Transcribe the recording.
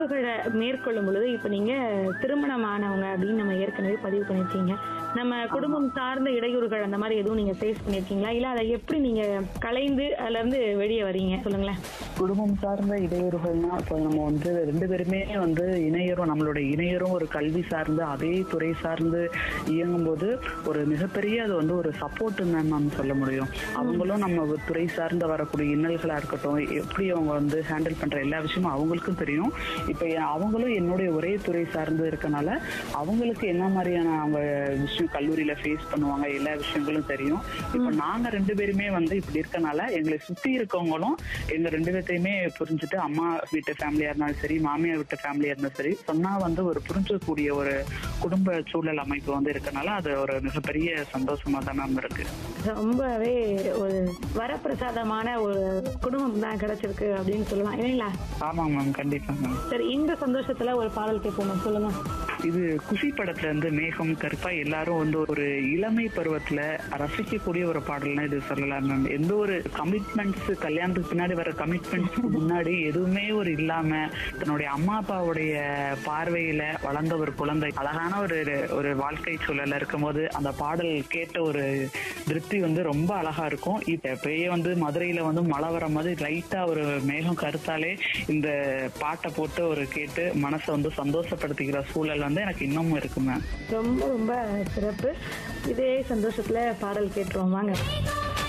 உறவுகளை மேற்கொள்ளும் பொழுது இப்ப நீங்க திருமணமானவங்க அப்படின்னு நம்ம ஏற்கனவே பதிவு பண்ணிருக்கீங்க நம்ம குடும்பம் சார்ந்த இடையூறுகள் அந்த மாதிரி எதுவும் நீங்க ஃபேஸ் பண்ணிருக்கீங்களா இல்ல அதை எப்படி நீங்க கலைந்து அதுல இருந்து வெளியே வரீங்க சொல்லுங்களேன் குடும்பம் சார்ந்த இடையூறுகள்னா இப்போ நம்ம வந்து ரெண்டு பேருமே வந்து இணையரும் நம்மளோட இணையரும் ஒரு கல்வி சார்ந்து அதே துறை சார்ந்து இயங்கும் போது ஒரு மிகப்பெரிய அது வந்து ஒரு சப்போர்ட் நம்ம சொல்ல முடியும் அவங்களும் நம்ம ஒரு துறை சார்ந்து வரக்கூடிய இன்னல்களா இருக்கட்டும் எப்படி அவங்க வந்து ஹேண்டில் பண்ற எல்லா விஷயமும் அவங்களுக்கும் தெரியும் இப்போ அவங்களும் என்னுடைய ஒரே துறை சார்ந்து இருக்கனால அவங்களுக்கு என்ன மாதிரியான அவங்க விஷயம் கல்லூரியில ஃபேஸ் பண்ணுவாங்க எல்லா விஷயங்களும் தெரியும் இப்போ நாங்க ரெண்டு பேருமே வந்து இப்படி இருக்கனால எங்களை சுத்தி இருக்கவங்களும் எங்க ரெண்டு பேர்த்தையுமே புரிஞ்சுட்டு அம்மா வீட்டு ஃபேமிலியா இருந்தாலும் சரி மாமியார் வீட்டு ஃபேமிலியா இருந்தாலும் சரி சொன்னா வந்து ஒரு புரிஞ்சக்கூடிய ஒரு குடும்ப சூழல் அமைப்பு வந்து இருக்கனால அது ஒரு மிகப்பெரிய சந்தோஷமா தான் மேம் இருக்கு ரொம்பவே ஒரு வரப்பிரசாதமான ஒரு குடும்பம் தான் கிடைச்சிருக்கு அப்படின்னு சொல்லலாம் இல்லைங்களா ஆமாங்க மேம் கண்டிப்பா மேம் சரி இந்த சந்தோஷத்துல ஒரு பாடல் கேட்போம் சொல்லுங்க இது குஷி படத்துல இருந்து மேகம் கருப்பா எல்லாரும் வந்து ஒரு இளமை பருவத்துல ரசிக்கக்கூடிய ஒரு பாடல்னா இது சொல்லலாம் மேம் எந்த ஒரு கமிட்மெண்ட்ஸ் கல்யாணத்துக்கு பின்னாடி வர கமிட்மெண்ட்ஸ்க்கு முன்னாடி எதுவுமே ஒரு இல்லாம தன்னுடைய அம்மா அப்பாவுடைய பார்வையில வளர்ந்த ஒரு குழந்தை அழகான ஒரு ஒரு வாழ்க்கை சூழல்ல இருக்கும்போது அந்த பாடல் கேட்ட ஒரு திருப்தி வந்து ரொம்ப அழகா இருக்கும் இப்ப எப்பயே வந்து மதுரையில வந்து மழை வர மாதிரி லைட்டா ஒரு மேகம் கருத்தாலே இந்த பாட்டை போட்டு ஒரு கேட்டு மனசை வந்து சந்தோஷப்படுத்திக்கிற சூழல் வந்து எனக்கு இன்னமும் இருக்கு மேம் ரொம்ப ரொம்ப சிறப்பு இதே சந்தோஷத்துல பாடல் கேட்டுருவோம் வாங்க